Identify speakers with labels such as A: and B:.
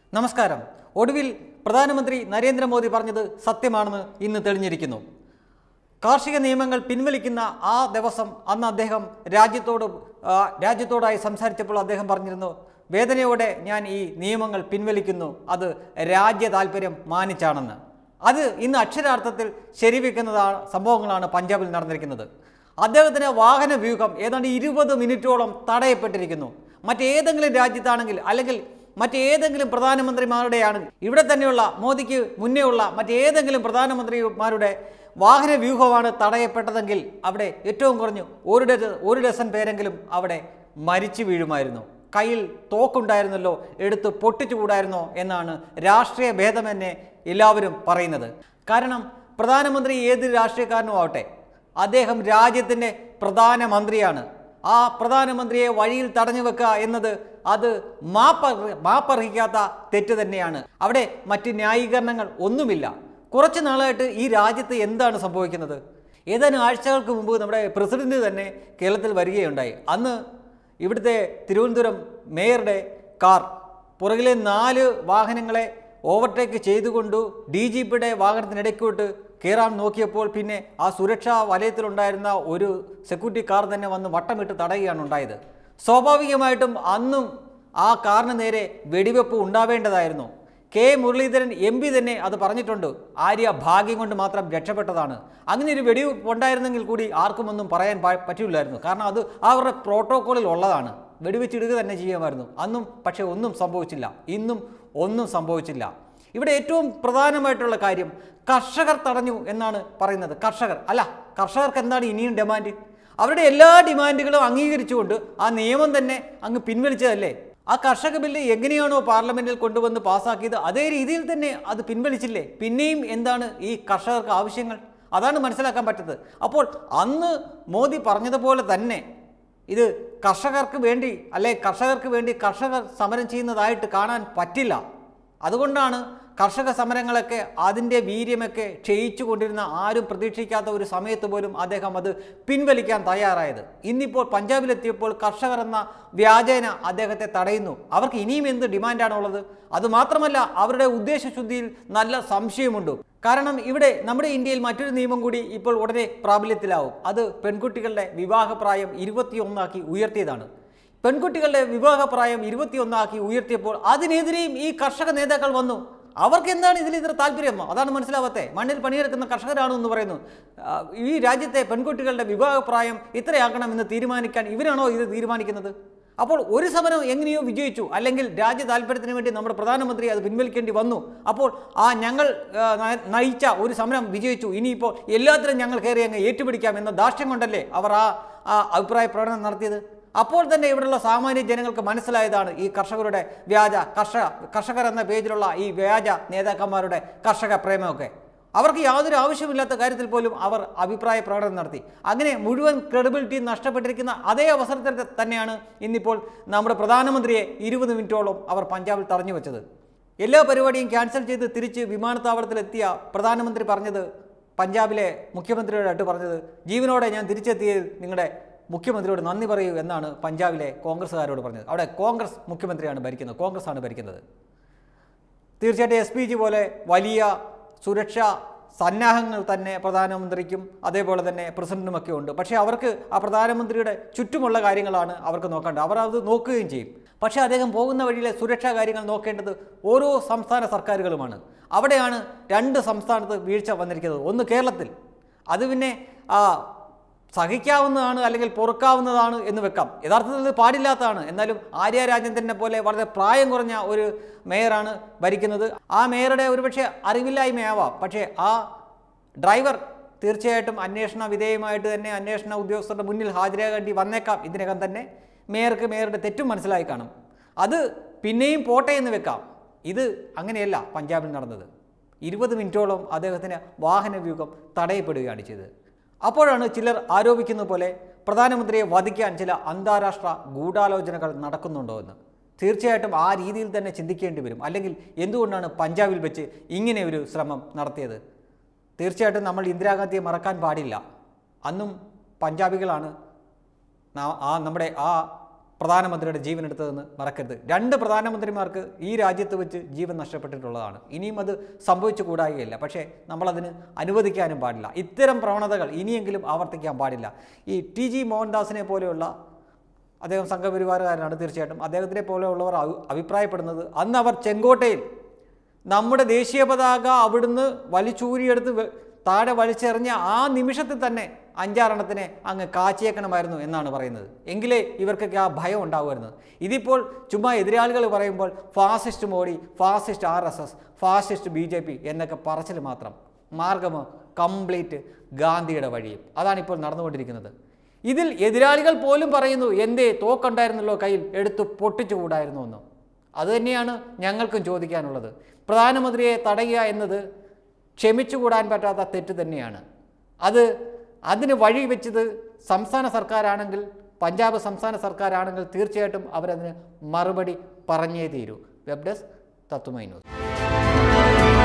A: നമസ്കാരം ഒടുവിൽ പ്രധാനമന്ത്രി നരേന്ദ്രമോദി പറഞ്ഞത് സത്യമാണെന്ന് ഇന്ന് തെളിഞ്ഞിരിക്കുന്നു കാർഷിക നിയമങ്ങൾ പിൻവലിക്കുന്ന ആ ദിവസം അന്ന് അദ്ദേഹം രാജ്യത്തോട് ആ, രാജ്യത്തോടായി സംസാരിച്ചപ്പോൾ അദ്ദേഹം പറഞ്ഞിരുന്നു വേദനയോടെ ഞാൻ ഈ നിയമങ്ങൾ പിൻവലിക്കുന്നു അത് രാജ്യ താല്പര്യം മാനിച്ചാണെന്ന് അത് ഇന്ന് അക്ഷരാർത്ഥത്തിൽ ശരിവെക്കുന്നതാണ് സംഭവങ്ങളാണ് പഞ്ചാബിൽ നടന്നിരിക്കുന്നത് അദ്ദേഹത്തിന് വാഹന വ്യൂഹം ഏതാണ്ട് ഇരുപത് മിനിറ്റോളം തടയപ്പെട്ടിരിക്കുന്നു മറ്റേതെങ്കിലും രാജ്യത്താണെങ്കിൽ അല്ലെങ്കിൽ മറ്റേതെങ്കിലും പ്രധാനമന്ത്രിമാരുടെയാണ് ഇവിടെ തന്നെയുള്ള മോദിക്ക് മുന്നേ ഉള്ള മറ്റേതെങ്കിലും പ്രധാനമന്ത്രിമാരുടെ വാഹന വ്യൂഹമാണ് തടയപ്പെട്ടതെങ്കിൽ അവിടെ ഏറ്റവും കുറഞ്ഞു ഒരു ഡസൻ ഒരു ഡസൻ പേരെങ്കിലും അവിടെ മരിച്ചു വീഴുമായിരുന്നു കയ്യിൽ തോക്കുണ്ടായിരുന്നല്ലോ എടുത്ത് പൊട്ടിച്ചുകൂടായിരുന്നോ എന്നാണ് രാഷ്ട്രീയ ഭേദമെന്നെ എല്ലാവരും പറയുന്നത് കാരണം പ്രധാനമന്ത്രി ഏത് രാഷ്ട്രീയക്കാരനും ആവട്ടെ അദ്ദേഹം രാജ്യത്തിൻ്റെ പ്രധാനമന്ത്രിയാണ് ആ പ്രധാനമന്ത്രിയെ വഴിയിൽ തടഞ്ഞു വെക്കുക എന്നത് അത് മാപ്പ മാപ്പർഹിക്കാത്ത തെറ്റ് തന്നെയാണ് അവിടെ മറ്റ് ന്യായീകരണങ്ങൾ ഒന്നുമില്ല കുറച്ച് നാളായിട്ട് ഈ രാജ്യത്ത് എന്താണ് സംഭവിക്കുന്നത് ഏതാനും ആഴ്ചകൾക്ക് മുമ്പ് നമ്മുടെ പ്രസിഡന്റ് തന്നെ കേരളത്തിൽ വരികയുണ്ടായി അന്ന് ഇവിടുത്തെ തിരുവനന്തപുരം മേയറുടെ കാർ പുറകിലെ നാല് വാഹനങ്ങളെ ഓവർടേക്ക് ചെയ്തുകൊണ്ട് ഡി ജി പിയുടെ വാഹനത്തിനിടയ്ക്കോട്ട് കയറാൻ നോക്കിയപ്പോൾ പിന്നെ ആ സുരക്ഷാ വലയത്തിലുണ്ടായിരുന്ന ഒരു സെക്യൂരിറ്റി കാർ തന്നെ വന്ന് വട്ടമിട്ട് തടയുകയാണ് ഉണ്ടായത് സ്വാഭാവികമായിട്ടും അന്നും ആ കാറിന് നേരെ വെടിവെപ്പ് ഉണ്ടാവേണ്ടതായിരുന്നു കെ മുരളീധരൻ എം പി തന്നെ അത് പറഞ്ഞിട്ടുണ്ട് ആര്യ ഭാഗ്യം കൊണ്ട് മാത്രം രക്ഷപ്പെട്ടതാണ് അങ്ങനെ ഒരു വെടിവെപ്പ് ഉണ്ടായിരുന്നെങ്കിൽ കൂടി ആർക്കും ഒന്നും പറയാൻ പ- പറ്റില്ലായിരുന്നു കാരണം അത് അവരുടെ പ്രോട്ടോക്കോളിൽ ഉള്ളതാണ് വെടിവെച്ചിടുക തന്നെ ചെയ്യുമായിരുന്നു അന്നും പക്ഷേ ഒന്നും സംഭവിച്ചില്ല ഇന്നും ഒന്നും സംഭവിച്ചില്ല ഇവിടെ ഏറ്റവും പ്രധാനമായിട്ടുള്ള കാര്യം കർഷകർ തടഞ്ഞു എന്നാണ് പറയുന്നത് കർഷകർ അല്ല കർഷകർക്ക് എന്താണ് ഇനിയും ഡിമാൻഡ് അവരുടെ എല്ലാ ഡിമാൻഡുകളും അംഗീകരിച്ചുകൊണ്ട് ആ നിയമം തന്നെ അങ്ങ് പിൻവലിച്ചതല്ലേ ആ കർഷക ബില്ല് എങ്ങനെയാണോ പാർലമെന്റിൽ കൊണ്ടുവന്ന് പാസ്സാക്കിയത് അതേ രീതിയിൽ തന്നെ അത് പിൻവലിച്ചില്ലേ പിന്നെയും എന്താണ് ഈ കർഷകർക്ക് ആവശ്യങ്ങൾ അതാണ് മനസ്സിലാക്കാൻ പറ്റത് അപ്പോൾ അന്ന് മോദി പറഞ്ഞതുപോലെ തന്നെ ഇത് കർഷകർക്ക് വേണ്ടി അല്ലെ കർഷകർക്ക് വേണ്ടി കർഷകർ സമരം ചെയ്യുന്നതായിട്ട് കാണാൻ പറ്റില്ല അതുകൊണ്ടാണ് കർഷക സമരങ്ങളൊക്കെ അതിൻ്റെ വീര്യമൊക്കെ ക്ഷയിച്ചു കൊണ്ടിരുന്ന ആരും പ്രതീക്ഷിക്കാത്ത ഒരു സമയത്ത് പോലും അദ്ദേഹം അത് പിൻവലിക്കാൻ തയ്യാറായത് ഇന്നിപ്പോൾ പഞ്ചാബിലെത്തിയപ്പോൾ കർഷകർ എന്ന വ്യാജേന അദ്ദേഹത്തെ തടയുന്നു അവർക്ക് ഇനിയും എന്ത് ഡിമാൻഡാണുള്ളത് അതുമാത്രമല്ല അവരുടെ ഉദ്ദേശശുദ്ധിയിൽ നല്ല സംശയമുണ്ട് കാരണം ഇവിടെ നമ്മുടെ ഇന്ത്യയിൽ മറ്റൊരു നിയമം കൂടി ഇപ്പോൾ ഉടനെ പ്രാബല്യത്തിലാവും അത് പെൺകുട്ടികളുടെ വിവാഹപ്രായം ഇരുപത്തിയൊന്നാക്കി ഉയർത്തിയതാണ് പെൺകുട്ടികളുടെ വിവാഹപ്രായം ഇരുപത്തിയൊന്നാക്കി ഉയർത്തിയപ്പോൾ അതിനെതിരെയും ഈ കർഷക നേതാക്കൾ വന്നു അവർക്ക് എന്താണ് ഇതിൽ ഇത്ര താല്പര്യം അതാണ് മനസ്സിലാവാത്തെ മണ്ണിൽ പണിയെടുക്കുന്ന കർഷകരാണ് എന്ന് പറയുന്നു ആ, ഈ രാജ്യത്തെ പെൺകുട്ടികളുടെ വിവാഹപ്രായം ഇത്രയാക്കണമെന്ന് തീരുമാനിക്കാൻ ഇവരാണോ ഇത് തീരുമാനിക്കുന്നത് അപ്പോൾ ഒരു സമരം എങ്ങനെയോ വിജയിച്ചു അല്ലെങ്കിൽ രാജ്യ താല്പര്യത്തിന് വേണ്ടി നമ്മുടെ പ്രധാനമന്ത്രി അത് പിൻവലിക്കേണ്ടി വന്നു അപ്പോൾ ആ ഞങ്ങൾ ആ, ന- നയിച്ച ഒരു സമരം വിജയിച്ചു ഇനിയിപ്പോൾ എല്ലാത്തിനും ഞങ്ങൾ കയറി അങ്ങ് ഏറ്റുപിടിക്കാം എന്ന ധാർഷ്ട്യം കൊണ്ടല്ലേ അവർ ആ ആ അഭിപ്രായ പ്രകടനം നടത്തിയത് അപ്പോൾ തന്നെ ഇവിടെയുള്ള സാമാന്യ ജനങ്ങൾക്ക് മനസ്സിലായതാണ് ഈ കർഷകരുടെ വ്യാജ കർഷക കർഷകർ എന്ന പേജിലുള്ള ഈ വ്യാജ നേതാക്കന്മാരുടെ കർഷക പ്രേമമൊക്കെ അവർക്ക് യാതൊരു ആവശ്യമില്ലാത്ത കാര്യത്തിൽ പോലും അവർ അഭിപ്രായ പ്രകടനം നടത്തി അങ്ങനെ മുഴുവൻ ക്രെഡിബിലിറ്റി നഷ്ടപ്പെട്ടിരിക്കുന്ന അതേ അവസരത്തിൽ തന്നെയാണ് ഇന്നിപ്പോൾ നമ്മുടെ പ്രധാനമന്ത്രിയെ ഇരുപത് മിനിറ്റോളം അവർ പഞ്ചാബിൽ തടഞ്ഞു വെച്ചത് എല്ലാ പരിപാടിയും ക്യാൻസൽ ചെയ്ത് തിരിച്ച് വിമാനത്താവളത്തിലെത്തിയ പ്രധാനമന്ത്രി പറഞ്ഞത് പഞ്ചാബിലെ മുഖ്യമന്ത്രിയോടായിട്ട് പറഞ്ഞത് ജീവനോടെ ഞാൻ തിരിച്ചെത്തിയതിൽ നിങ്ങളുടെ മുഖ്യമന്ത്രിയോട് നന്ദി പറയൂ എന്നാണ് പഞ്ചാബിലെ കോൺഗ്രസ്സുകാരോട് പറഞ്ഞത് അവിടെ കോൺഗ്രസ് മുഖ്യമന്ത്രിയാണ് ഭരിക്കുന്നത് കോൺഗ്രസ് ആണ് ഭരിക്കുന്നത് തീർച്ചയായിട്ടും എസ് പി ജി പോലെ വലിയ സുരക്ഷാ സന്നാഹങ്ങൾ തന്നെ പ്രധാനമന്ത്രിക്കും അതേപോലെ തന്നെ പ്രസിഡന്റുമൊക്കെ ഉണ്ട് പക്ഷേ അവർക്ക് ആ പ്രധാനമന്ത്രിയുടെ ചുറ്റുമുള്ള കാര്യങ്ങളാണ് അവർക്ക് നോക്കേണ്ടത് അവർ അത് നോക്കുകയും ചെയ്യും പക്ഷേ അദ്ദേഹം പോകുന്ന വഴിയിലെ സുരക്ഷാ കാര്യങ്ങൾ നോക്കേണ്ടത് ഓരോ സംസ്ഥാന സർക്കാരുകളുമാണ് അവിടെയാണ് രണ്ട് സംസ്ഥാനത്ത് വീഴ്ച വന്നിരിക്കുന്നത് ഒന്ന് കേരളത്തിൽ അത് പിന്നെ ആ സഹിക്കാവുന്നതാണ് അല്ലെങ്കിൽ പൊറുക്കാവുന്നതാണ് എന്ന് വെക്കാം യഥാർത്ഥത്തിൽ ഇത് പാടില്ലാത്തതാണ് എന്നാലും ആര്യ രാജേന്ദ്രനെ പോലെ വളരെ പ്രായം കുറഞ്ഞ ഒരു മേയറാണ് ഭരിക്കുന്നത് ആ മേയറുടെ ഒരുപക്ഷെ അറിവില്ലായ്മയാവാം പക്ഷേ ആ ഡ്രൈവർ തീർച്ചയായിട്ടും അന്വേഷണ വിധേയമായിട്ട് തന്നെ അന്വേഷണ ഉദ്യോഗസ്ഥരുടെ മുന്നിൽ ഹാജരാകേണ്ടി വന്നേക്കാം ഇതിനകം തന്നെ മേയർക്ക് മേയറുടെ തെറ്റും മനസ്സിലായി കാണും അത് പിന്നെയും പോട്ടെ എന്ന് വെക്കാം ഇത് അങ്ങനെയല്ല പഞ്ചാബിൽ നടന്നത് ഇരുപത് മിനിറ്റോളം അദ്ദേഹത്തിന് വാഹന വ്യൂഹം തടയപ്പെടുകയാണ് ചെയ്തത് അപ്പോഴാണ് ചിലർ ആരോപിക്കുന്ന പോലെ പ്രധാനമന്ത്രിയെ വധിക്കാൻ ചില അന്താരാഷ്ട്ര ഗൂഢാലോചനകൾ നടക്കുന്നുണ്ടോ എന്ന് തീർച്ചയായിട്ടും ആ രീതിയിൽ തന്നെ ചിന്തിക്കേണ്ടി വരും അല്ലെങ്കിൽ എന്തുകൊണ്ടാണ് പഞ്ചാബിൽ വെച്ച് ഇങ്ങനെ ഒരു ശ്രമം നടത്തിയത് തീർച്ചയായിട്ടും നമ്മൾ ഇന്ദിരാഗാന്ധിയെ മറക്കാൻ പാടില്ല അന്നും പഞ്ചാബികളാണ് നാ- ആ നമ്മുടെ ആ പ്രധാനമന്ത്രിയുടെ ജീവൻ എടുത്തതെന്ന് മറക്കരുത് രണ്ട് പ്രധാനമന്ത്രിമാർക്ക് ഈ രാജ്യത്ത് വെച്ച് ജീവൻ നഷ്ടപ്പെട്ടിട്ടുള്ളതാണ് ഇനിയും അത് സംഭവിച്ചു കൂടായികയില്ല പക്ഷേ നമ്മളതിന് അനുവദിക്കാനും പാടില്ല ഇത്തരം പ്രവണതകൾ ഇനിയെങ്കിലും ആവർത്തിക്കാൻ പാടില്ല ഈ ടി ജി മോഹൻദാസിനെ പോലെയുള്ള അദ്ദേഹം സംഘപരിവാരകാരനാണ് തീർച്ചയായിട്ടും അദ്ദേഹത്തിനെ പോലെയുള്ളവർ അഭി- അഭിപ്രായപ്പെടുന്നത് അന്ന് അവർ ചെങ്കോട്ടയിൽ നമ്മുടെ ദേശീയ പതാക അവിടുന്ന് വലിച്ചൂരിയെടുത്ത് വെ- താഴെ വലിച്ചെറിഞ്ഞ ആ നിമിഷത്തിൽ തന്നെ അഞ്ചാറെണ്ണത്തിനെ അങ്ങ് കാച്ചിയേക്കണമായിരുന്നു എന്നാണ് പറയുന്നത് എങ്കിലേ ഇവർക്കൊക്കെ ആ ഭയം ഉണ്ടാവുമായിരുന്നു ഇതിപ്പോൾ ചുമ്മാ എതിരാളികൾ പറയുമ്പോൾ fascist Modi fascist R S S fascist B J P എന്നൊക്കെ പറച്ചിൽ മാത്രം മാർഗമോ കംപ്ലീറ്റ് ഗാന്ധിയുടെ വഴിയും അതാണിപ്പോൾ നടന്നുകൊണ്ടിരിക്കുന്നത് ഇതിൽ എതിരാളികൾ പോലും പറയുന്നു എന്തേ തോക്കുണ്ടായിരുന്നല്ലോ കയ്യിൽ എടുത്ത് പൊട്ടിച്ചുകൂടായിരുന്നു എന്ന് അതുതന്നെയാണ് ഞങ്ങൾക്കും ചോദിക്കാനുള്ളത് പ്രധാനമന്ത്രിയെ തടയുക എന്നത് ക്ഷമിച്ചുകൂടാൻ പറ്റാത്ത തെറ്റ് തന്നെയാണ് അത് അതിന് വഴി വെച്ചത് സംസ്ഥാന സർക്കാരാണെങ്കിൽ പഞ്ചാബ് സംസ്ഥാന സർക്കാരാണെങ്കിൽ തീർച്ചയായിട്ടും അവരതിന് മറുപടി പറഞ്ഞേ തീരൂ വെബ് ഡെസ്ക് തത്തുമൈ ന്യൂസ്